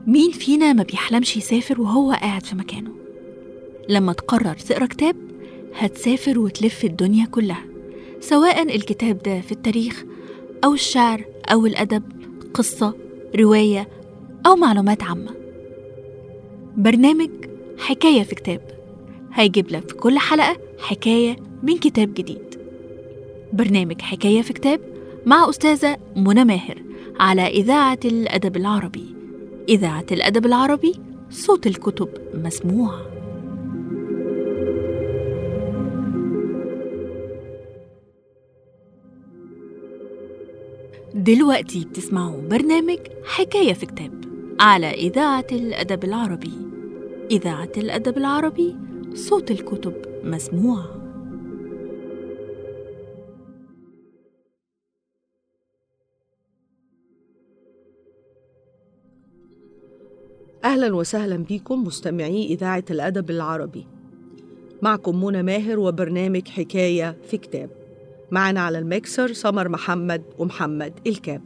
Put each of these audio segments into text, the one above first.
مين فينا ما بيحلمش يسافر وهو قاعد في مكانه لما تقرر تقرا كتاب هتسافر وتلف الدنيا كلها سواء الكتاب ده في التاريخ أو الشعر أو الأدب قصة رواية أو معلومات عامة برنامج حكاية في كتاب هيجيب لك في كل حلقة حكاية من كتاب جديد برنامج حكاية في كتاب مع أستاذة منى ماهر على إذاعة الأدب العربي إذاعة الأدب العربي صوت الكتب مسموع دلوقتي بتسمعوا برنامج حكاية في كتاب على إذاعة الأدب العربي إذاعة الأدب العربي صوت الكتب مسموع أهلا وسهلا بكم مستمعي إذاعة الأدب العربي معكم منى ماهر وبرنامج حكاية في كتاب معنا على الميكسر سمر محمد ومحمد الكاب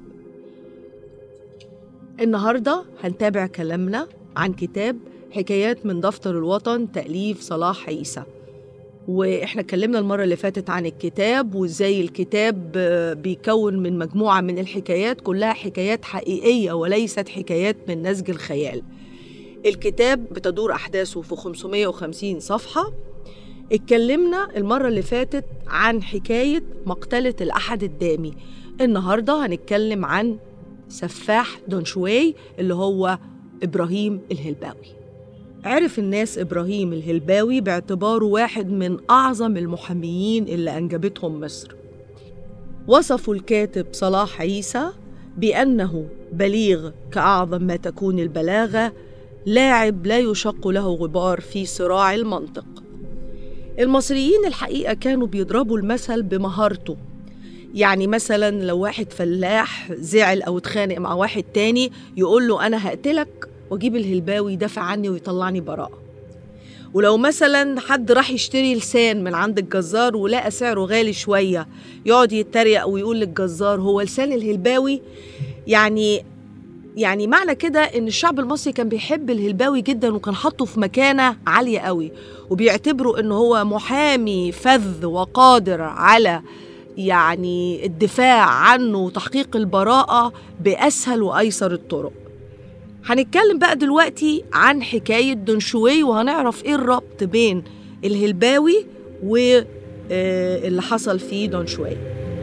النهاردة هنتابع كلامنا عن كتاب حكايات من دفتر الوطن تأليف صلاح عيسى واحنا اتكلمنا المرة اللي فاتت عن الكتاب وازاي الكتاب بيكون من مجموعة من الحكايات كلها حكايات حقيقية وليست حكايات من نسج الخيال الكتاب بتدور أحداثه في 550 صفحة اتكلمنا المرة اللي فاتت عن حكاية مقتلة الأحد الدامي النهاردة هنتكلم عن سفاح دونشواي اللي هو إبراهيم الهلباوي عرف الناس إبراهيم الهلباوي باعتباره واحد من أعظم المحاميين اللي أنجبتهم مصر وصفوا الكاتب صلاح عيسى بأنه بليغ كأعظم ما تكون البلاغة لاعب لا يشق له غبار في صراع المنطق المصريين الحقيقة كانوا بيضربوا المثل بمهارته يعني مثلا لو واحد فلاح زعل أو اتخانق مع واحد تاني يقول له أنا هقتلك واجيب الهلباوي يدافع عني ويطلعني براءة ولو مثلا حد راح يشتري لسان من عند الجزار ولقى سعره غالي شوية يقعد يتريق ويقول للجزار هو لسان الهلباوي يعني يعني معنى كده ان الشعب المصري كان بيحب الهلباوي جدا وكان حاطه في مكانه عاليه قوي وبيعتبره ان هو محامي فذ وقادر على يعني الدفاع عنه وتحقيق البراءه باسهل وايسر الطرق هنتكلم بقى دلوقتي عن حكايه دنشوي وهنعرف ايه الربط بين الهلباوي واللي حصل في دونشوي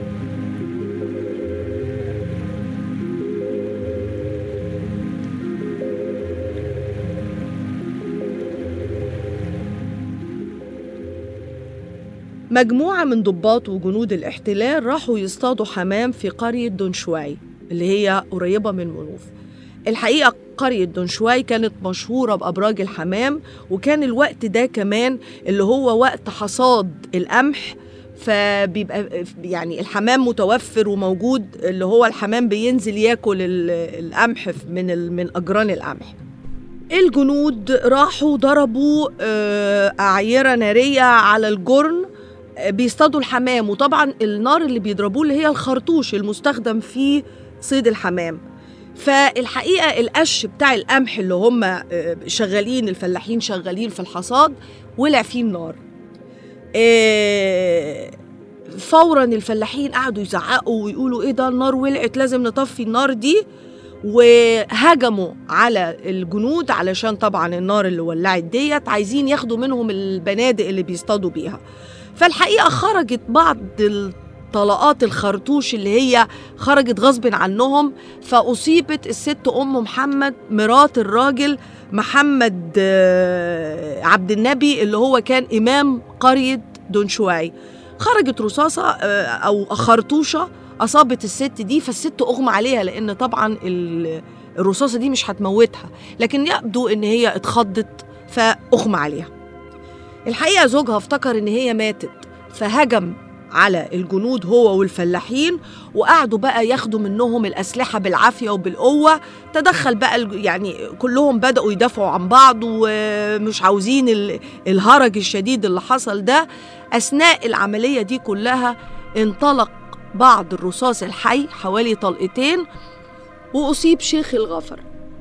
مجموعة من ضباط وجنود الاحتلال راحوا يصطادوا حمام في قرية دونشواي اللي هي قريبة من منوف الحقيقة قرية دونشواي كانت مشهورة بأبراج الحمام وكان الوقت ده كمان اللي هو وقت حصاد القمح فبيبقى يعني الحمام متوفر وموجود اللي هو الحمام بينزل ياكل القمح من من أجران القمح الجنود راحوا ضربوا أعيرة نارية على الجرن بيصطادوا الحمام وطبعا النار اللي بيضربوه اللي هي الخرطوش المستخدم في صيد الحمام فالحقيقه القش بتاع القمح اللي هم شغالين الفلاحين شغالين في الحصاد ولع فيه النار فورا الفلاحين قعدوا يزعقوا ويقولوا ايه ده النار ولعت لازم نطفي النار دي وهجموا على الجنود علشان طبعا النار اللي ولعت ديت عايزين ياخدوا منهم البنادق اللي بيصطادوا بيها فالحقيقه خرجت بعض طلقات الخرطوش اللي هي خرجت غصب عنهم فأصيبت الست أم محمد مرات الراجل محمد عبد النبي اللي هو كان إمام قرية دونشواي خرجت رصاصة أو خرطوشة أصابت الست دي فالست أغمى عليها لأن طبعا الرصاصة دي مش هتموتها لكن يبدو إن هي اتخضت فأغمى عليها الحقيقة زوجها افتكر إن هي ماتت فهجم على الجنود هو والفلاحين وقعدوا بقى ياخدوا منهم الأسلحة بالعافية وبالقوة تدخل بقى يعني كلهم بدأوا يدافعوا عن بعض ومش عاوزين الهرج الشديد اللي حصل ده أثناء العملية دي كلها انطلق بعض الرصاص الحي حوالي طلقتين وأصيب شيخ الغفر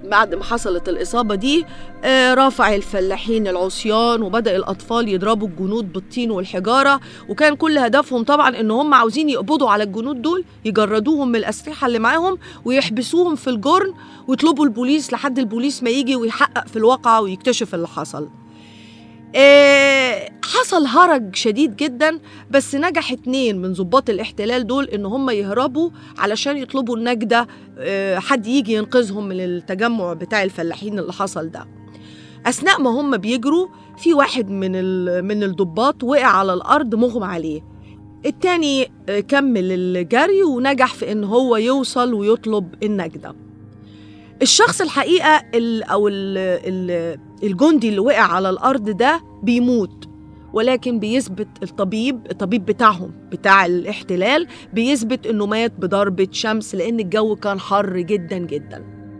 بعد ما حصلت الإصابة دي آه، رافع الفلاحين العصيان وبدأ الأطفال يضربوا الجنود بالطين والحجارة وكان كل هدفهم طبعا إن هم عاوزين يقبضوا على الجنود دول يجردوهم من الأسلحة اللي معاهم ويحبسوهم في الجرن ويطلبوا البوليس لحد البوليس ما يجي ويحقق في الواقعة ويكتشف اللي حصل آه، حصل هرج شديد جدا بس نجح اتنين من ضباط الاحتلال دول ان هم يهربوا علشان يطلبوا النجدة آه، حد يجي ينقذهم من التجمع بتاع الفلاحين اللي حصل ده اثناء ما هم بيجروا في واحد من ال- من الضباط وقع على الارض مغمى عليه التاني آه، كمل الجري ونجح في ان هو يوصل ويطلب النجده الشخص الحقيقه ال او ال ال الجندي اللي وقع على الارض ده بيموت ولكن بيثبت الطبيب الطبيب بتاعهم بتاع الاحتلال بيثبت انه مات بضربه شمس لان الجو كان حر جدا جدا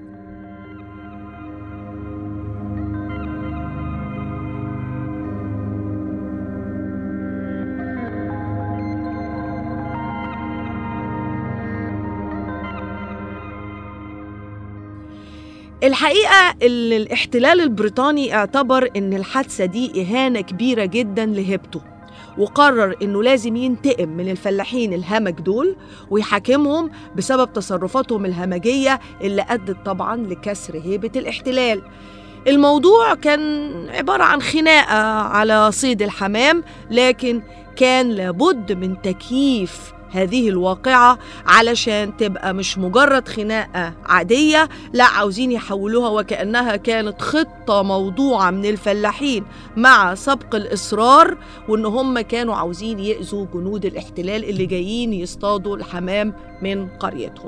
الحقيقة ال- الاحتلال البريطاني اعتبر إن الحادثة دي إهانة كبيرة جدا لهيبته وقرر إنه لازم ينتقم من الفلاحين الهمج دول ويحاكمهم بسبب تصرفاتهم الهمجية اللي أدت طبعا لكسر هيبة الاحتلال الموضوع كان عبارة عن خناقة على صيد الحمام لكن كان لابد من تكييف هذه الواقعة علشان تبقى مش مجرد خناقة عادية لا عاوزين يحولوها وكأنها كانت خطة موضوعة من الفلاحين مع سبق الإصرار وإن هم كانوا عاوزين يأذوا جنود الاحتلال اللي جايين يصطادوا الحمام من قريتهم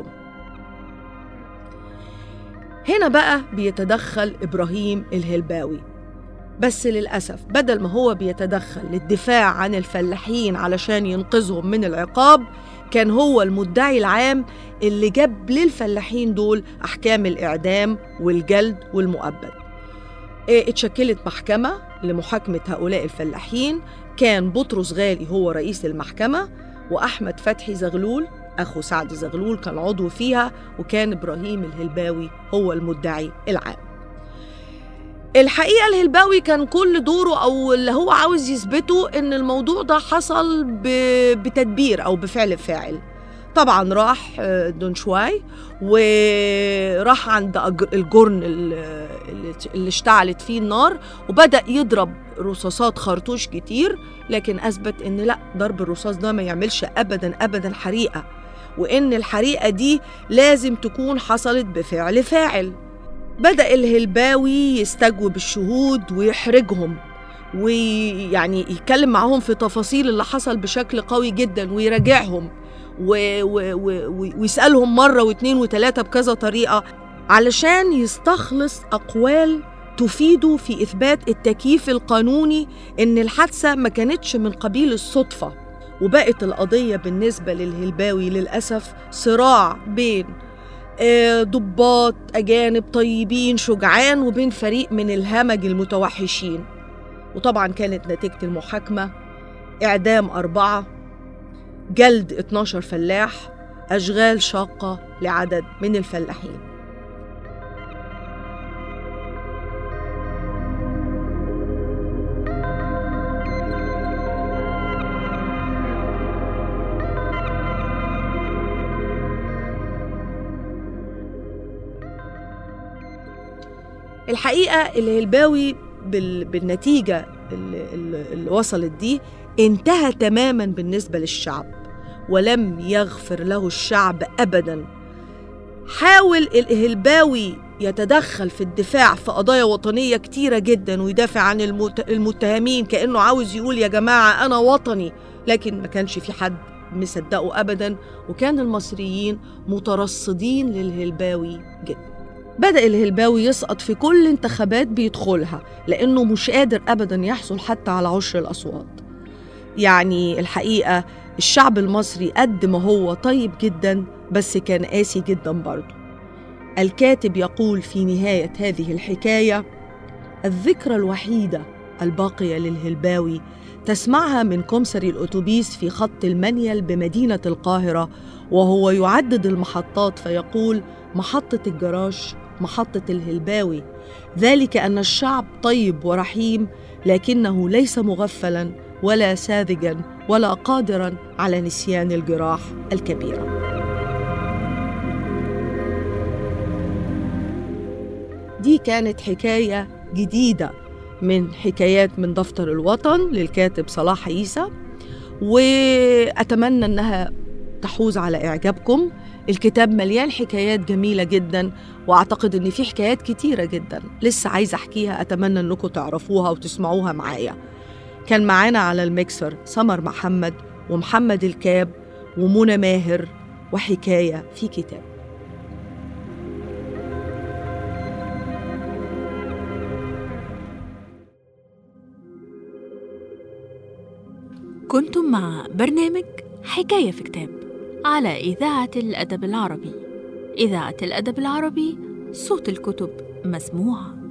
هنا بقى بيتدخل إبراهيم الهلباوي بس للأسف بدل ما هو بيتدخل للدفاع عن الفلاحين علشان ينقذهم من العقاب كان هو المدعي العام اللي جاب للفلاحين دول أحكام الإعدام والجلد والمؤبد إيه، اتشكلت محكمة لمحاكمة هؤلاء الفلاحين كان بطرس غالي هو رئيس المحكمة وأحمد فتحي زغلول أخو سعد زغلول كان عضو فيها وكان إبراهيم الهلباوي هو المدعي العام الحقيقة الهلباوي كان كل دوره أو اللي هو عاوز يثبته إن الموضوع ده حصل ب- بتدبير أو بفعل فاعل طبعا راح آه، دونشواي وراح عند أج- الجرن ال- اللي اللي اشتعلت فيه النار وبدأ يضرب رصاصات خرطوش كتير لكن أثبت إن لا ضرب الرصاص ده ما يعملش أبدا أبدا حريقة وإن الحريقة دي لازم تكون حصلت بفعل فاعل بدأ الهلباوي يستجوب الشهود ويحرجهم ويعني يتكلم معاهم في تفاصيل اللي حصل بشكل قوي جدا ويراجعهم و... و... و... ويسألهم مرة واتنين وتلاتة بكذا طريقة علشان يستخلص أقوال تفيده في إثبات التكييف القانوني إن الحادثة ما كانتش من قبيل الصدفة وبقت القضية بالنسبة للهلباوي للأسف صراع بين آه، ضباط أجانب طيبين شجعان وبين فريق من الهمج المتوحشين وطبعا كانت نتيجة المحاكمة إعدام أربعة جلد 12 فلاح أشغال شاقة لعدد من الفلاحين الحقيقة الهلباوي بال... بالنتيجة اللي, اللي اللي وصلت دي انتهى تماما بالنسبة للشعب ولم يغفر له الشعب أبدا حاول الهلباوي يتدخل في الدفاع في قضايا وطنية كتيرة جدا ويدافع عن المت... المتهمين كأنه عاوز يقول يا جماعة أنا وطني لكن ما كانش في حد مصدقه أبدا وكان المصريين مترصدين للهلباوي جدا بدأ الهلباوي يسقط في كل انتخابات بيدخلها لأنه مش قادر أبدا يحصل حتى على عشر الأصوات يعني الحقيقة الشعب المصري قد ما هو طيب جدا بس كان قاسي جدا برضه الكاتب يقول في نهاية هذه الحكاية الذكرى الوحيدة الباقية للهلباوي تسمعها من كمسري الأتوبيس في خط المنيل بمدينة القاهرة وهو يعدد المحطات فيقول محطة الجراج محطة الهلباوي ذلك أن الشعب طيب ورحيم لكنه ليس مغفلا ولا ساذجا ولا قادرا على نسيان الجراح الكبيره دي كانت حكايه جديده من حكايات من دفتر الوطن للكاتب صلاح عيسى واتمنى انها تحوز على اعجابكم الكتاب مليان حكايات جميله جدا واعتقد ان في حكايات كتيره جدا لسه عايزه احكيها اتمنى انكم تعرفوها وتسمعوها معايا كان معانا على الميكسر سمر محمد ومحمد الكاب ومنى ماهر وحكايه في كتاب كنتم مع برنامج حكاية في كتاب على إذاعة الأدب العربي إذاعة الأدب العربي صوت الكتب مسموعه